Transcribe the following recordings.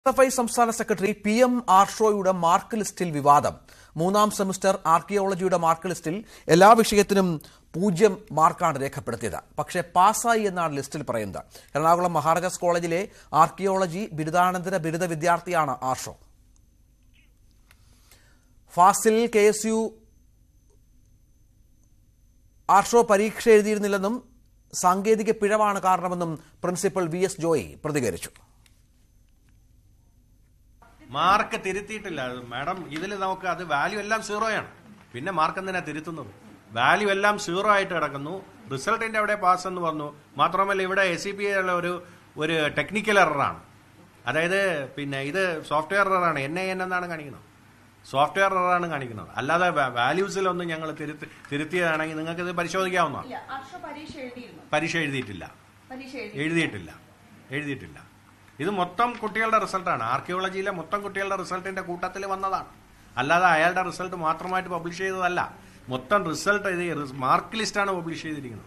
F I സംസ്ഥാന secretary P M ആർഷോയുടെ mark ലിസ്റ്റിൽ വിവാദം മൂന്നാം സെമിസ്റ്റർ ആർക്കിയോളജിയുടെ മാർക്ക് ലിസ്റ്റിൽ എല്ലാ വിഷയത്തിനും പൂജ്യം മാർക്കാണ് രേഖപ്പെടുത്തിയത് പക്ഷേ പാസ്സായി എന്നാണ് ലിസ്റ്റിൽ പറയുന്നത് എറണാകുളം മഹാരാജാസ് കോളേജിലെ ആർക്കിയോളജി ബിരുദാനന്തര ബിരുദ വിദ്യാർത്ഥിയാണ് Arsho Fazil K S U Arsho പരീക്ഷ എഴുതിയിരുന്നില്ലെന്നും സാങ്കേതിക പിഴവാണ് കാരണമെന്നും പ്രിൻസിപ്പൽ വി എസ് ജോയി പ്രതികരിച്ചു മാർക്ക് തിരുത്തിയിട്ടില്ല മാഡം ഇതിൽ നമുക്ക് അത് വാല്യൂ എല്ലാം സീറോയാണ് പിന്നെ മാർക്ക് എന്തിനാ തിരുത്തുന്നത് വാല്യൂ എല്ലാം സീറോ ആയിട്ട് കിടക്കുന്നു റിസൾട്ടിന്റെ അവിടെ പാസ് എന്ന് പറഞ്ഞു മാത്രമല്ല ഇവിടെ എസ് സി പി ഒരു ഒരു ടെക്നിക്കൽ എററാണ് അതായത് പിന്നെ ഇത് സോഫ്റ്റ്വെയർ എററാണ് എൻ ഐ എൻ എന്നാണ് കാണിക്കുന്നത് സോഫ്റ്റ്വെയർ എററാണ് കാണിക്കുന്നത് അല്ലാതെ വാല്യൂസിലൊന്നും ഞങ്ങൾ തിരുത്തി തിരുത്തിയതാണെങ്കിൽ നിങ്ങൾക്ക് ഇത് പരിശോധിക്കാവുന്നതാണ് ഇല്ല അർഷ പരീക്ഷ എഴുതിയിരുന്നു പരീക്ഷ എഴുതിയിട്ടില്ല പരീക്ഷ എഴുതി എഴുതിയിട്ടില്ല എഴുതിയിട്ടില്ല ഇത് മൊത്തം കുട്ടികളുടെ റിസൾട്ടാണ് ആർക്കിയോളജിയിലെ മൊത്തം കുട്ടികളുടെ റിസൾട്ടിന്റെ കൂട്ടത്തിൽ വന്നതാണ് അല്ലാതെ അയാളുടെ റിസൾട്ട് മാത്രമായിട്ട് പബ്ലിഷ് ചെയ്തതല്ല മൊത്തം റിസൾട്ട് ഇത് മാർക്ക് ലിസ്റ്റാണ് പബ്ലിഷ് ചെയ്തിരിക്കുന്നത്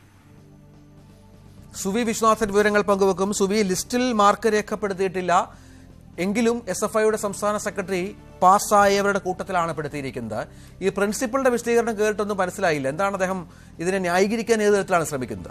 സുവി വിശ്വനാഥൻ വിവരങ്ങൾ പങ്കുവെക്കും സുവി ലിസ്റ്റിൽ മാർക്ക് രേഖപ്പെടുത്തിയിട്ടില്ല എങ്കിലും എസ് എഫ് ഐയുടെ സംസ്ഥാന സെക്രട്ടറി പാസ്സായവരുടെ കൂട്ടത്തിലാണ് പെടുത്തിയിരിക്കുന്നത് ഈ പ്രിൻസിപ്പളിന്റെ വിശദീകരണം കേട്ടിട്ടൊന്നും മനസ്സിലായില്ല എന്താണ് അദ്ദേഹം ഇതിനെ ന്യായീകരിക്കാൻ ഏത് തരത്തിലാണ് ശ്രമിക്കുന്നത്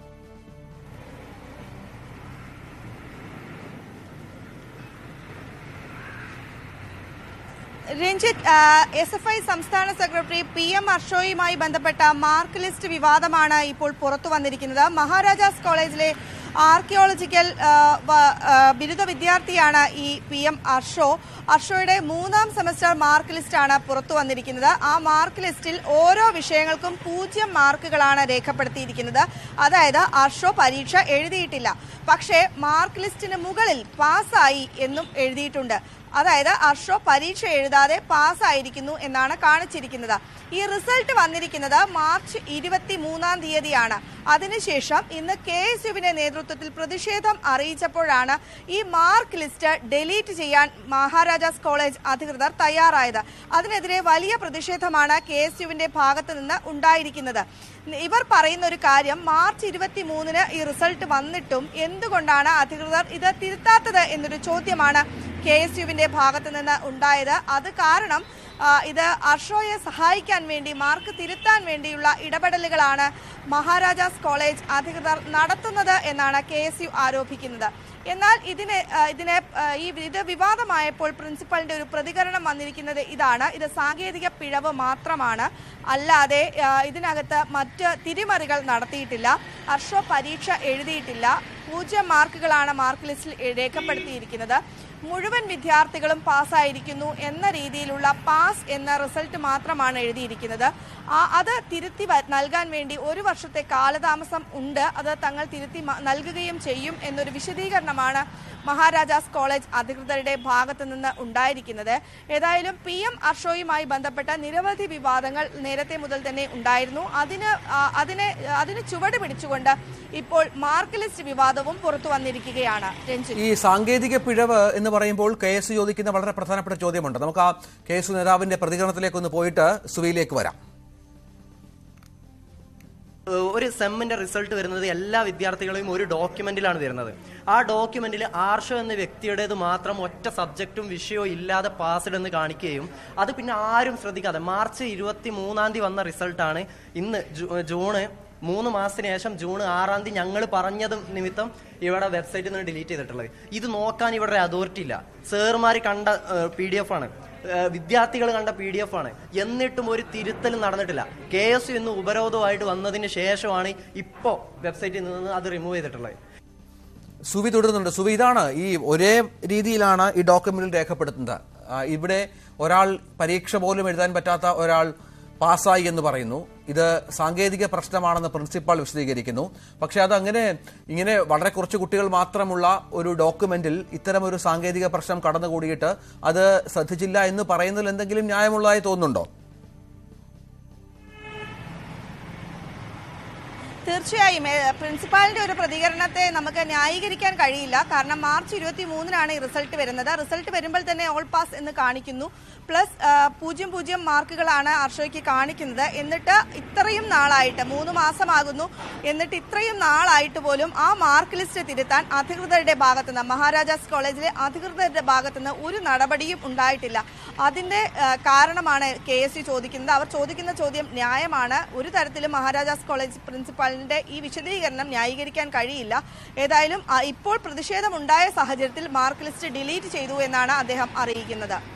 രഞ്ജിത്ത് എസ് എഫ് ഐ സംസ്ഥാന സെക്രട്ടറി പി എം അർഷോയുമായി ബന്ധപ്പെട്ട മാർക്ക് ലിസ്റ്റ് വിവാദമാണ് ഇപ്പോൾ പുറത്തു വന്നിരിക്കുന്നത് മഹാരാജാസ് കോളേജിലെ ആർക്കിയോളജിക്കൽ ആ, വ- ആ, ബിരുദ വിദ്യാർത്ഥിയാണ് ഈ പി എം അർഷോ അർഷോയുടെ മൂന്നാം സെമസ്റ്റർ മാർക്ക് ലിസ്റ്റാണ് പുറത്തു വന്നിരിക്കുന്നത് ആ മാർക്ക് ലിസ്റ്റിൽ ഓരോ വിഷയങ്ങൾക്കും പൂജ്യം മാർക്കുകളാണ് രേഖപ്പെടുത്തിയിരിക്കുന്നത് അതായത് അർഷോ പരീക്ഷ എഴുതിയിട്ടില്ല പക്ഷേ മാർക്ക് ലിസ്റ്റിന് മുകളിൽ പാസ്സായി എന്നും എഴുതിയിട്ടുണ്ട് അതായത് അർഷോ പരീക്ഷ എഴുതാതെ പാസ്സായിരിക്കുന്നു എന്നാണ് കാണിച്ചിരിക്കുന്നത് ഈ റിസൾട്ട് വന്നിരിക്കുന്നത് മാർച്ച് ഇരുപത്തി മൂന്നാം തീയതിയാണ് അതിനുശേഷം ഇന്ന് കെ എസ് യുവിന്റെ നേതൃത്വത്തിൽ പ്രതിഷേധം അറിയിച്ചപ്പോഴാണ് ഈ മാർക്ക് ലിസ്റ്റ് ഡിലീറ്റ് ചെയ്യാൻ മഹാരാജാസ് കോളേജ് അധികൃതർ തയ്യാറായത് അതിനെതിരെ വലിയ പ്രതിഷേധമാണ് കെ എസ് യുവിന്റെ ഭാഗത്ത് നിന്ന് ഉണ്ടായിരിക്കുന്നത് ഇവർ പറയുന്ന ഒരു കാര്യം മാർച്ച് ഇരുപത്തി മൂന്നിന് ഈ റിസൾട്ട് വന്നിട്ടും എന്തുകൊണ്ടാണ് അധികൃതർ ഇത് തിരുത്താത്തത് എന്നൊരു ചോദ്യമാണ് കെ എസ് യുവിന്റെ ഭാഗത്ത് നിന്ന് ഉണ്ടായത് അത് കാരണം ആ, ഇത് അർഷോയെ സഹായിക്കാൻ വേണ്ടി മാർക്ക് തിരുത്താൻ വേണ്ടിയുള്ള ഇടപെടലുകളാണ് മഹാരാജാസ് കോളേജ് അധികൃതർ നടത്തുന്നത് എന്നാണ് കെ എസ് യു ആരോപിക്കുന്നത് എന്നാൽ ഇതിന് ആ, ഇതിനെ ആ, ഈ ഇത് വിവാദമായപ്പോൾ പ്രിൻസിപ്പലിന്റെ ഒരു പ്രതികരണം വന്നിരിക്കുന്നത് ഇതാണ് ഇത് സാങ്കേതിക പിഴവ് മാത്രമാണ് അല്ലാതെ ആ, ഇതിനകത്ത് മറ്റ് തിരിമറികൾ നടത്തിയിട്ടില്ല അർഷോ പരീക്ഷ എഴുതിയിട്ടില്ല പൂജ്യം മാർക്കുകളാണ് മാർക്ക് ലിസ്റ്റിൽ രേഖപ്പെടുത്തിയിരിക്കുന്നത് മുഴുവൻ വിദ്യാർത്ഥികളും പാസ്സായിരിക്കുന്നു എന്ന രീതിയിലുള്ള പാസ് എന്ന റിസൾട്ട് മാത്രമാണ് എഴുതിയിരിക്കുന്നത് ആ അത് തിരുത്തി വ- നൽകാൻ വേണ്ടി ഒരു വർഷത്തെ കാലതാമസം ഉണ്ട് അത് തങ്ങൾ തിരുത്തി മ- നൽകുകയും ചെയ്യും എന്നൊരു വിശദീകരണമാണ് മഹാരാജാസ് കോളേജ് അധികൃതരുടെ ഭാഗത്തു നിന്ന് ഉണ്ടായിരിക്കുന്നത് ഏതായാലും പി എം അർഷോയുമായി ബന്ധപ്പെട്ട നിരവധി വിവാദങ്ങൾ നേരത്തെ മുതൽ തന്നെ ഉണ്ടായിരുന്നു അതിന് ആ, അതിനെ അതിന് ചുവട് പിടിച്ചുകൊണ്ട് ഇപ്പോൾ മാർക്ക് ലിസ്റ്റ് വിവാദവും പുറത്തു വന്നിരിക്കുകയാണ് രഞ്ജിത്ത് ഈ സാങ്കേതിക പിഴവ് എന്ന് പറയുമ്പോൾ കെ എസ് ചോദിക്കുന്ന വളരെ പ്രധാനപ്പെട്ട ചോദ്യമുണ്ട് നമുക്ക് ആ കെ എസ് നേതാവിന്റെ പ്രതികരണത്തിലേക്ക് ഒന്ന് പോയിട്ട് സുവിയിലേക്ക് വരാം ഏഹ് ഒരു സെമ്മിന്റെ റിസൾട്ട് വരുന്നത് എല്ലാ വിദ്യാർത്ഥികളെയും ഒരു ഡോക്യുമെന്റിലാണ് വരുന്നത് ആ ഡോക്യുമെന്റിൽ ആർഷോ എന്ന വ്യക്തിയുടേത് മാത്രം ഒറ്റ സബ്ജക്റ്റും വിഷയവും ഇല്ലാതെ പാസ്ഡ് എന്ന് കാണിക്കുകയും അത് പിന്നെ ആരും ശ്രദ്ധിക്കാതെ മാർച്ച് ഇരുപത്തി മൂന്നാം തീയതി വന്ന റിസൾട്ടാണ് ഇന്ന് ജൂ- ജൂണ് മൂന്ന് മാസത്തിന് ശേഷം ജൂൺ ആറാം തീയതി ഞങ്ങൾ പറഞ്ഞത് നിമിത്തം ഇവിടെ വെബ്സൈറ്റിൽ നിന്ന് ഡിലീറ്റ് ചെയ്തിട്ടുള്ളത് ഇത് നോക്കാൻ ഇവിടെ അതോറിറ്റി ഇല്ല സാറുമാർ കണ്ട പി ഡി എഫ് ആണ് ഏഹ് വിദ്യാർത്ഥികൾ കണ്ട പി ഡി എഫ് ആണ് എന്നിട്ടും ഒരു തിരുത്തലും നടന്നിട്ടില്ല കെ എസ് യു ഇന്ന് ഉപരോധമായിട്ട് വന്നതിന് ശേഷമാണ് ഇപ്പോ വെബ്സൈറ്റിൽ നിന്ന് അത് റിമൂവ് ചെയ്തിട്ടുള്ളത് സുവി തുടരുന്നുണ്ട് സുവി ഇതാണ് ഈ ഒരേ രീതിയിലാണ് ഈ ഡോക്യുമെന്റിൽ രേഖപ്പെടുത്തുന്നത് ആ, ഇവിടെ ഒരാൾ പരീക്ഷ പോലും എഴുതാൻ പറ്റാത്ത ഒരാൾ പാസ്സായി എന്ന് പറയുന്നു ഇത് സാങ്കേതിക പ്രശ്നമാണെന്ന് പ്രിൻസിപ്പാൾ വിശദീകരിക്കുന്നു പക്ഷെ അത് അങ്ങനെ ഇങ്ങനെ വളരെ കുറച്ച് കുട്ടികൾ മാത്രമുള്ള ഒരു ഡോക്യുമെന്റിൽ ഇത്തരം ഒരു സാങ്കേതിക പ്രശ്നം കടന്നുകൂടിയിട്ട് അത് ശ്രദ്ധിച്ചില്ല എന്ന് പറയുന്നതിൽ എന്തെങ്കിലും ന്യായമുള്ളതായി തോന്നുന്നുണ്ടോ തീർച്ചയായും ഏ, പ്രിൻസിപ്പാളിന്റെ ഒരു പ്രതികരണത്തെ നമുക്ക് ന്യായീകരിക്കാൻ കഴിയില്ല കാരണം മാർച്ച് ഇരുപത്തി മൂന്നിനാണ് ഈ റിസൾട്ട് വരുന്നത് റിസൾട്ട് വരുമ്പോൾ തന്നെ ഓൾ പാസ് എന്ന് കാണിക്കുന്നു പ്ലസ് ആ, പൂജ്യം പൂജ്യം മാർക്കുകളാണ് അർഷോയ്ക്ക് കാണിക്കുന്നത് എന്നിട്ട് ഇത്രയും നാളായിട്ട് മൂന്ന് മാസമാകുന്നു എന്നിട്ട് ഇത്രയും നാളായിട്ട് പോലും ആ മാർക്ക് ലിസ്റ്റ് തിരുത്താൻ അധികൃതരുടെ ഭാഗത്തുനിന്ന് മഹാരാജാസ് കോളേജിലെ അധികൃതരുടെ ഭാഗത്തുനിന്ന് ഒരു നടപടിയും ഉണ്ടായിട്ടില്ല അതിന്റെ ആ, കാരണമാണ് കെ എസ് യു ചോദിക്കുന്നത് അവർ ചോദിക്കുന്ന ചോദ്യം ന്യായമാണ് ഒരു തരത്തിലും മഹാരാജാസ് കോളേജ് പ്രിൻസിപ്പാളിന്റെ ഈ വിശദീകരണം ന്യായീകരിക്കാൻ കഴിയില്ല ഏതായാലും ആ, ഇപ്പോൾ പ്രതിഷേധമുണ്ടായ സാഹചര്യത്തിൽ മാർക്ക് ലിസ്റ്റ് ഡിലീറ്റ് ചെയ്തു എന്നാണ് അദ്ദേഹം അറിയിക്കുന്നത്